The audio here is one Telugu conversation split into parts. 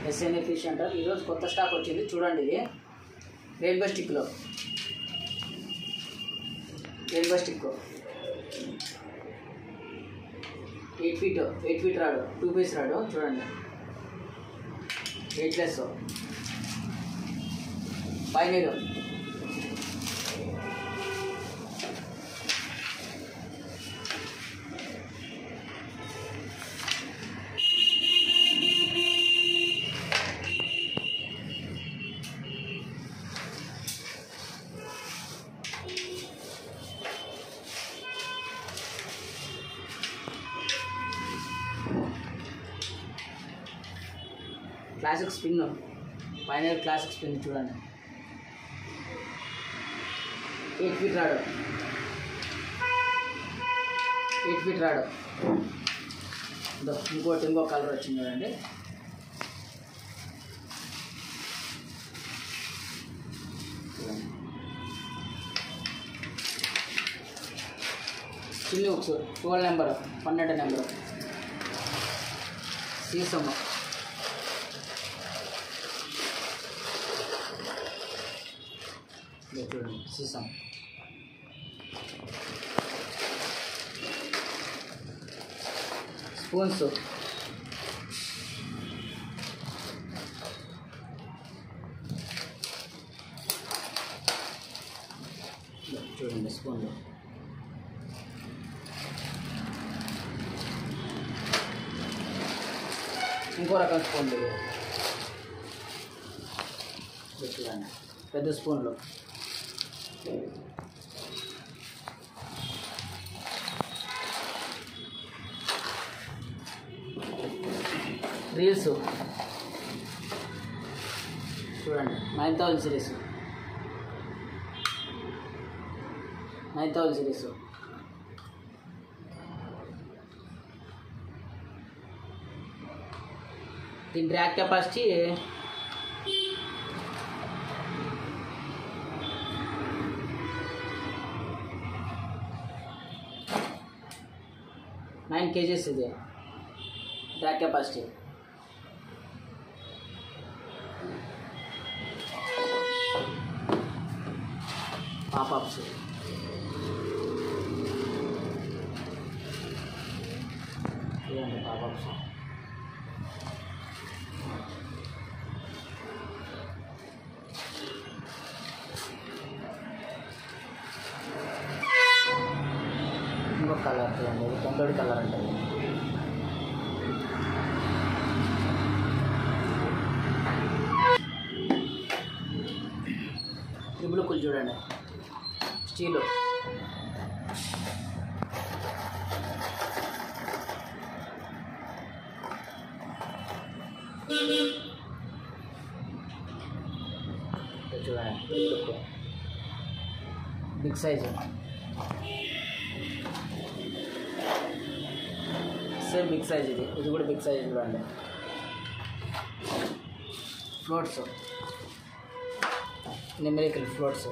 ఎస్ఎన్ఏ ఫిష్ అంటారు ఈరోజు కొత్త స్టాక్ వచ్చింది చూడండి ఇది రెయిన్బో స్టిక్లో rainbow stick eight feet eight feet rod two piece rod చూడండి eight plus Pioneer classic spin పైన క్లాసిక్ స్పిన్ చూడండి eight feet rod eight feet rod ఇదో ఇంకోటి ఇంకో కలర్ వచ్చింది చూడండి చూడండి. చిన్ని ఉక్స్ ట్వెల్వ్ నెంబర్ పన్నెండు నెంబర్ సీసమ్మ ఇదో చూడండి సీసం స్పూన్స్ ఇదో చూడండి స్పూన్లు ఇంకో రకం స్పూన్లు ఇవి. ఇదో చూడండి పెద్ద స్పూన్లు రీల్స్ చూడండి nine thousand series nine thousand series దీని ర్యాక్ కెపాసిటీ నైన్ కేజీస్ ఇది ర్యాక్ కెపాసిటీ పాపప్స్ చూడండి పాపప్స్ ఇంకొక కలర్ చూడండి ఇది టెంపరీ కలర్ అంటే ట్రిపుల్ కుల్ చూడండి స్టీలు ఇది చూడండి ట్రిపుల్ కుల్. Big size same big size ఇది ఇది కూడా బిగ్ సైజ్ చూడండి ఫ్లోట్స్ నిమ్మరికల్ ఫ్లోట్స్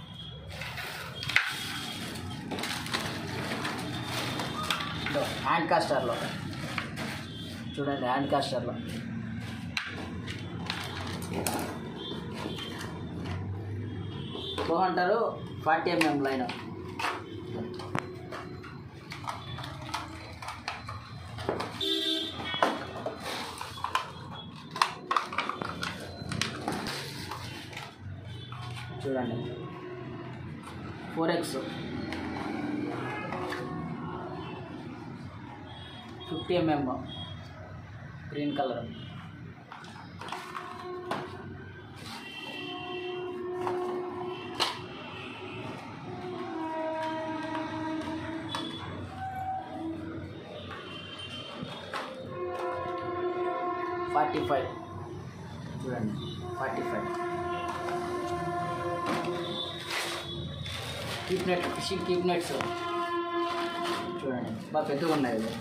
హ్యాండ్ కాస్టర్లో చూడండి హ్యాండ్ కాస్టర్లో బాగుంటారు ఫార్టీ ఎంఎం లైన్ చూడండి four x fifty mm green colour forty five చూడండి forty five keep net fishing keep nets చూడండి బాగా పెద్దగా ఉన్నాయి ఇవి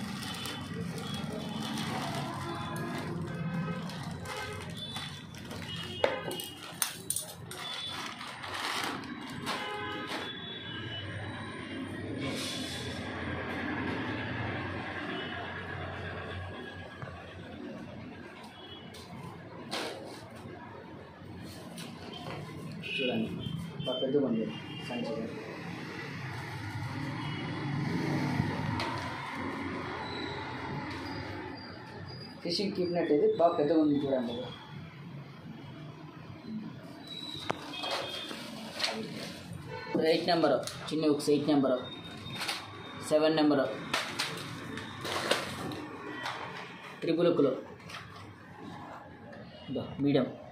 చూడండి బాగా పెద్దగా ఉంది సంచి ఫిషింగ్ కీప్ నెట్ ఇది బాగా పెద్దగా ఉంది చూడండి ఇది. ఎయిట్ నెంబరు చిన్న hooks eight number seven number triple హుక్లు మీడియం